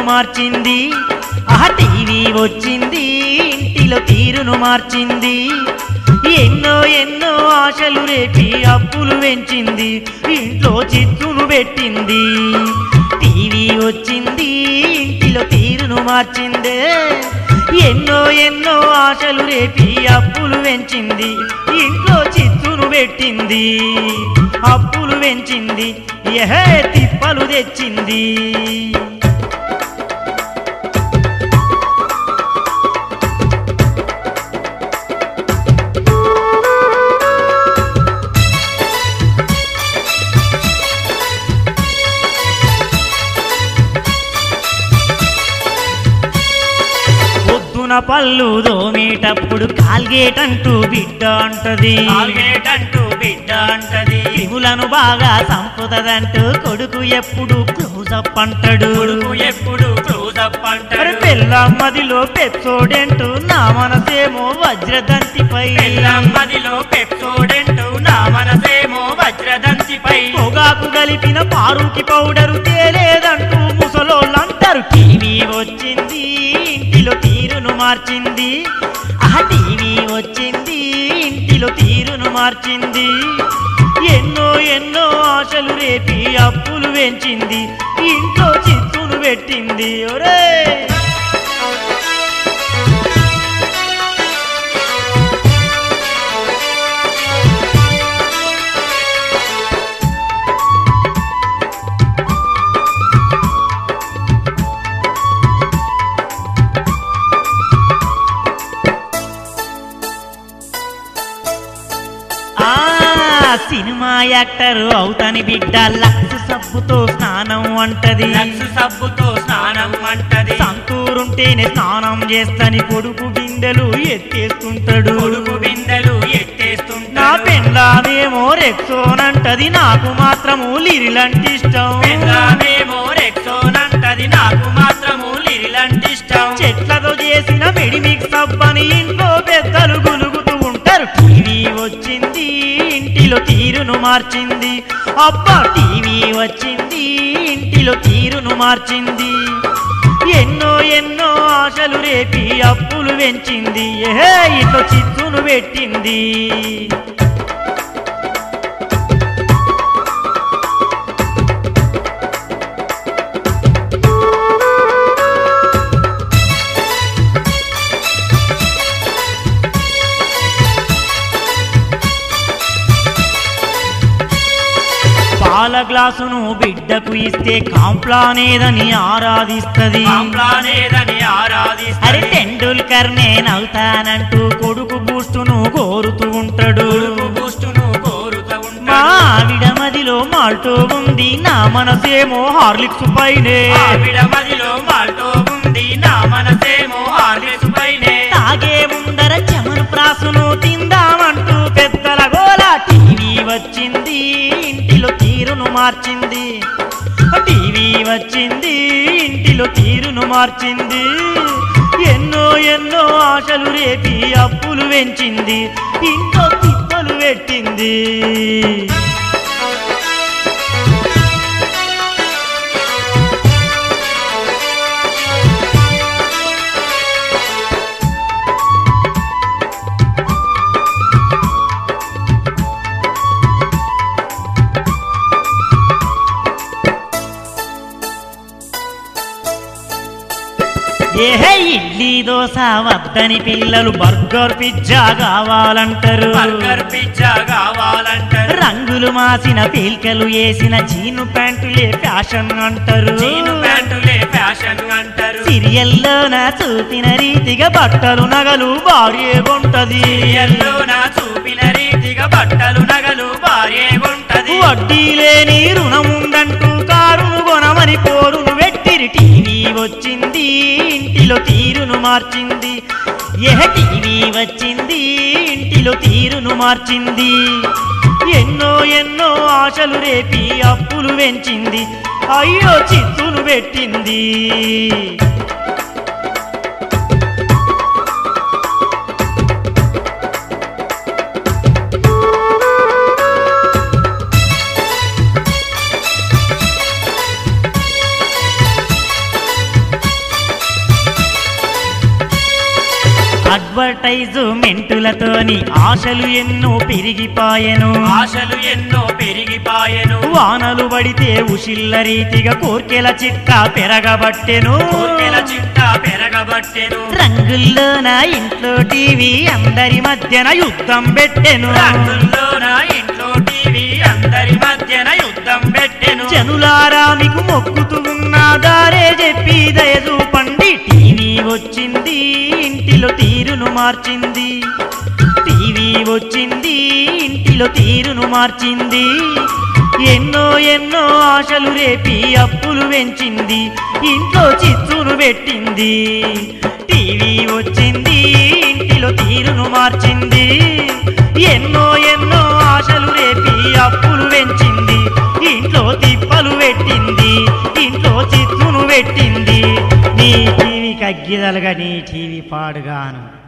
మార్చింది ఆ టీవీ వచ్చింది ఇంటిలో తీరును మార్చింది ఎన్నో ఎన్నో ఆశలు రేపి అప్పులు పెంచింది ఇంట్లో చిత్తును పెట్టింది టీవీ వచ్చింది ఇంటిలో తీరును మార్చిందే ఎన్నో ఎన్నో ఆశలు రేపి అప్పులు పెంచింది ఇంట్లో చిత్తును పెట్టింది అప్పులు పెంచింది ఎహే తిప్పలు తెచ్చింది పొద్దున పళ్ళు దోమేటప్పుడు కాల్గేట్ అంటూ బిడ్డ అంటది కాల్గేట్ అంటూ బిడ్డ అంటది క్రిములను బాగా చంపుతదంటూ కొడుకు ఎప్పుడు క్లోజ్ అప్ అంటాడు కొడుకు ఎప్పుడు క్లోజ్ అప్ మరి అంటాడు పెళ్ళమ్మదిలో పెప్సోడెంటూ నా మనసేమో వజ్రదంతిపై పెళ్ళమ్మదిలో పెప్సోడెంటు నా మనసేమో వజ్రదంతిపై పొగాకు కలిపిన పారుకి పౌడరు తేలేదంటూ ముసలోళ్ళంటారు టీవీ వచ్చింది ఇంటిలో తీరును మార్చింది ఆ టీవీ వచ్చింది ఇంటిలో తీరును మార్చింది ఎన్నో ఎన్నో ఆశలు రేపి అప్పులు పెంచింది ఇంట్లో చిత్తును పెట్టింది ఒరే ఆ సినిమా యాక్టర్ అవుతాని బిడ్డ లక్ష సబ్బుతో స్నానం అంటది లక్స్ సబ్బుతో స్నానం అంటది సంతూరుంటేనే స్నానం చేస్తని కొడుకు బిందెలు ఎత్తేస్తుంటాడు కొడుకు బిందెలు నా ఎత్తేస్తుంటాడు పెండ్లామేమో రెక్సోనంటది నాకు మాత్రము లిరిలంటి ఇష్టం పెళ్ళామేమో రెక్సోనంటది నాకు మాత్రము లిరిలంటి ఇష్టం చెట్లతో చేసిన మెడిమిక్స్ సబ్బని ఇంట్లో పెద్దలు గులుగుతూ ఉంటారు టీవీ వచ్చింది ఇంటిలో తీరును మార్చింది అబ్బా టీవీ వచ్చింది ఇంటిలో తీరును మార్చింది ఎన్నో ఎన్నో ఆశలు రేపి అప్పులు పెంచింది ఏహే ఇట్లో చిచ్చును పెట్టింది పాల గ్లాసును బిడ్డకు ఇస్తే కాంప్లానేదని ఆరాధిస్తది కాంప్లానేదని అరే ఆరాధిస్తది టెండూల్కర్ నేనవుతానంటూ కొడుకు బూస్టును కోరుతూ ఉంటాడు కొడుకు బూస్టును కోరుతూ మా ఉంటాడు ఆవిడ మదిలో మాల్టో ఉంది నా మనసేమో హార్లిక్స్ పైనే ఆవిడ మదిలో మాల్టో ఉంది నా మనసేమో హార్లిక్స్ పైనే తాగే ముందర చెమరు ప్రాసును తిందామంటూ పెద్దల గోల టీవీ వచ్చింది ఇంటిలో తీరును మార్చింది టీవీ వచ్చింది ఇంటిలో తీరును మార్చింది ఎన్నో ఎన్నో ఆశలు రేపి అప్పులు పెంచింది ఇంట్లో తిప్పలు పెట్టింది ఏహే ఇడ్లీ దోశ వద్దని పిల్లలు బర్గర్ పిజ్జా కావాలంటారు బర్గర్ పిజ్జా కావాలంటారు రంగులు మాసిన పీల్కలు వేసిన జీను ప్యాంటులే ఫ్యాషన్ అంటారు జీను ప్యాంటులే ఫ్యాషన్ అంటారు సీరియల్లోన చూపిన రీతిగా బట్టలు నగలు భార్య కొంటది సీరియల్లో నా చూపిన రీతిగా బట్టలు నగలు భార్య ఉంటది వడ్డీ లేని రుణముందంటూ కారును కొనమని పోరును పెట్టిరి టీవీ వచ్చింది ఇంటిలో తీరును మార్చింది ఎహ టీవీ వచ్చింది ఇంటిలో తీరును మార్చింది ఎన్నో ఎన్నో ఆశలు రేపి అప్పులు పెంచింది అయ్యో చిత్తును పెట్టింది అడ్వర్టైజుమెంటులతోని ఆశలు ఎన్నో పెరిగిపాయెను ఆశలు ఎన్నో పెరిగిపాయెను వానలు పడితే ఉషిల్ల రీతిగా కోర్కెల చిట్ట పెరగబట్టెను కోర్కెల చిట్ట పెరగబట్టెను రంగుల్లోన ఇంట్లో టీవీ అందరి మధ్యన యుద్ధం పెట్టెను రంగుల్లోన ఇంట్లో టీవీ అందరి మధ్యన యుద్ధం పెట్టెను జనులారా మీకు మొక్కుతూ ఉన్నా దారే చెప్పి దయచూపండి టీవీ వచ్చింది ఇంటిలో తీరును మార్చింది టీవీ వచ్చింది ఇంటిలో తీరును మార్చింది ఎన్నో ఎన్నో ఆశలు రేపి అప్పులు పెంచింది ఇంట్లో చిచ్చును పెట్టింది టీవీ వచ్చింది ఇంటిలో తీరును మార్చింది ఎన్నో ఎన్నో ఆశలు రేపి అప్పులు పెంచింది ఇంట్లో తిప్పలు పెట్టింది ఇంట్లో చిచ్చును పెట్టింది నీ టీవీ కగ్గిదలుగా నీ టీవీ పాడుగాను